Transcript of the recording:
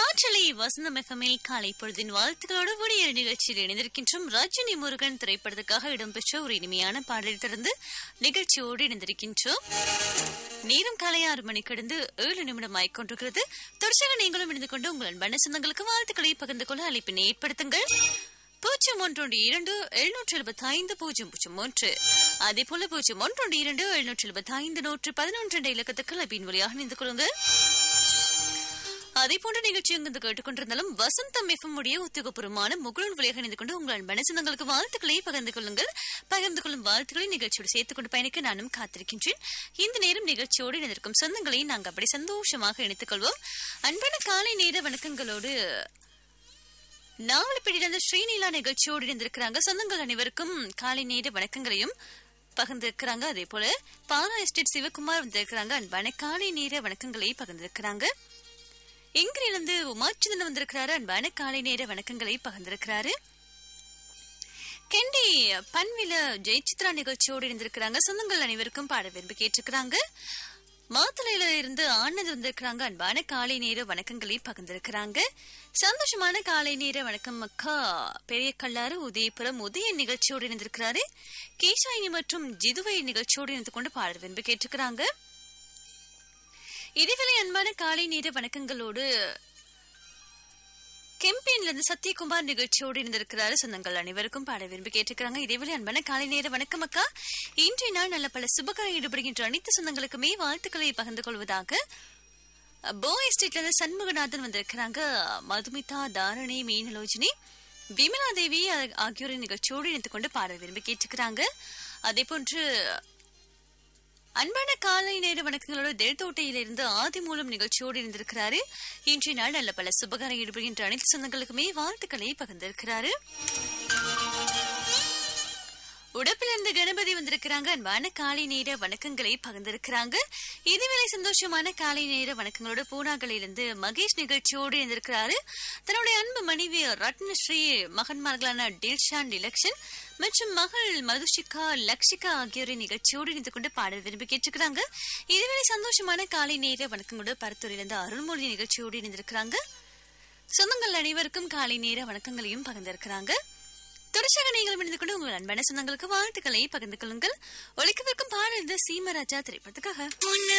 காற்றலை வசந்த மெகமில் காலை பொழுதின் வாழ்த்துக்களோடு விடியல் நிகழ்ச்சியில் இணைந்திருக்கின்றோம் ரஜினி முருகன் திரைப்படத்துக்காக இடம்பெற்ற ஒரு இனிமையான பாடலை தொடர்ந்து நிகழ்ச்சியோடு இணைந்திருக்கின்றோம் நேரம் காலை ஆறு மணி கடந்து ஏழு நிமிடம் ஆய்கொண்டிருக்கிறது தொடர்ச்சியாக நீங்களும் இணைந்து கொண்டு உங்கள் அன்பான சொந்தங்களுக்கு வாழ்த்துக்களை பகிர்ந்து கொள்ள அழைப்பினை ஏற்படுத்துங்கள் பூஜ்ஜியம் ஒன்றொன்று இரண்டு எழுநூற்று எழுபத்தி ஐந்து பூஜ்ஜியம் பூஜ்ஜியம் ஒன்று அதே போல பூஜ்ஜியம் ஒன்றொன்று இரண்டு எழுநூற்று எழுபத்தி ஐந்து நூற்று பதினொன்று என்ற இலக்கத்துக்கு அழைப்பின் வழியாக இணைந்து கொள்ளுங்கள் அதே போன்ற நிகழ்ச்சி இங்கிருந்து கேட்டுக்கொண்டிருந்தாலும் வசந்தம் எஃப்எம் உடைய உத்தியோகபூர்வமான முகுழன் வழியாக இணைந்து கொண்டு உங்கள் மனசந்தங்களுக்கு வாழ்த்துக்களை பகிர்ந்து கொள்ளுங்கள் பகிர்ந்து கொள்ளும் வாழ்த்துக்களை நிகழ்ச்சியோடு சேர்த்துக் கொண்டு பயணிக்க நானும் காத்திருக்கின்றேன் இந்த நேரம் நிகழ்ச்சியோடு இணைந்திருக்கும் சொந்தங்களை நாங்கள் அப்படி சந்தோஷமாக இணைத்துக் கொள்வோம் அன்பான காலை நேர வணக்கங்களோடு நாவலப்பேடியிலிருந்து ஸ்ரீநீலா நிகழ்ச்சியோடு இணைந்திருக்கிறாங்க சொந்தங்கள் அனைவருக்கும் காலை நேர வணக்கங்களையும் பகிர்ந்திருக்கிறாங்க அதே போல பாரா எஸ்டேட் சிவகுமார் வந்திருக்கிறாங்க அன்பான காலை நேர வணக்கங்களை பகிர்ந்திருக்கிறாங்க இங்கிலிருந்து உமாச்சந்திரன் வந்திருக்கிறாரு அன்பான காலை நேர வணக்கங்களை பகிர்ந்திருக்கிறாரு கெண்டி பன்வில ஜெயசித்ரா நிகழ்ச்சியோடு இணைந்திருக்கிறாங்க சொந்தங்கள் அனைவருக்கும் பாட விரும்பி கேட்டிருக்கிறாங்க மாத்தலையில இருந்து ஆனந்த் வந்திருக்கிறாங்க அன்பான காலை நேர வணக்கங்களை பகிர்ந்திருக்கிறாங்க சந்தோஷமான காலை நேர வணக்கம் அக்கா பெரிய கல்லாறு உதயபுரம் உதய நிகழ்ச்சியோடு இணைந்திருக்கிறாரு கேஷாயினி மற்றும் ஜிதுவை நிகழ்ச்சியோடு இணைந்து கொண்டு பாட விரும்பி கேட்டிருக்கிறாங்க இதேவேளை அன்பான காலை நேர வணக்கங்களோடு கெம்பேன்ல இருந்து சத்யகுமார் நிகழ்ச்சியோடு இருந்திருக்கிறாரு சொந்தங்கள் அனைவருக்கும் பாட விரும்பி கேட்டிருக்கிறாங்க இதேவேளை அன்பான காலை நேர வணக்கம் அக்கா இன்றைய நாள் நல்ல பல சுபகாரம் ஈடுபடுகின்ற அனைத்து சொந்தங்களுக்குமே வாழ்த்துக்களை பகிர்ந்து கொள்வதாக போ எஸ்டேட்ல இருந்து சண்முகநாதன் வந்திருக்கிறாங்க மதுமிதா தாரணி மீனலோஜினி விமலா தேவி ஆகியோரின் நிகழ்ச்சியோடு இணைத்துக் கொண்டு பாட விரும்பி கேட்டிருக்கிறாங்க அதே போன்று அன்பான காலை நேர வணக்கங்களோட தெல்தோட்டையிலிருந்து ஆதி மூலம் நிகழ்ச்சியோடு இருந்திருக்கிறாரு இன்றைய நாள் நல்ல பல சுபகாரம் ஈடுபடுகின்ற அனைத்து சொந்தங்களுக்குமே வாழ்த்துக்களை பகிர்ந்திருக்கிறாரு உடப்பிலிருந்து கணபதி வந்திருக்கிறாங்க அன்பான காலை நேர வணக்கங்களை பகிர்ந்திருக்கிறாங்க இதுவேளை சந்தோஷமான காலை நேர வணக்கங்களோட பூனாகளிலிருந்து மகேஷ் நிகழ்ச்சியோடு இருந்திருக்கிறாரு தன்னுடைய அன்பு மனைவி ரத்னஸ்ரீ மகன்மார்களான டில்ஷான் டிலக்ஷன் மற்றும் மகள் மதுஷிகா லக்ஷிகா ஆகியோரின் நிகழ்ச்சியோடு இணைந்து கொண்டு பாடல் விரும்பி கேட்டிருக்கிறாங்க இதுவேளை சந்தோஷமான காலை நேர வணக்கங்களோட பரத்தூரிலிருந்து அருள்மொழி நிகழ்ச்சியோடு இணைந்திருக்கிறாங்க சொந்தங்கள் அனைவருக்கும் காலை நேர வணக்கங்களையும் பகிர்ந்திருக்கிறாங்க தொடர்ச்சியாக நீங்களும் இணைந்து கொண்டு உங்கள் அன்பான சொந்தங்களுக்கு வாழ்த்துக்களை பகிர்ந்து கொள்ளுங்கள் ஒழிக்கவிருக்கும் பாடல் இந்த சீமராஜா திரைப்படத்துக்காக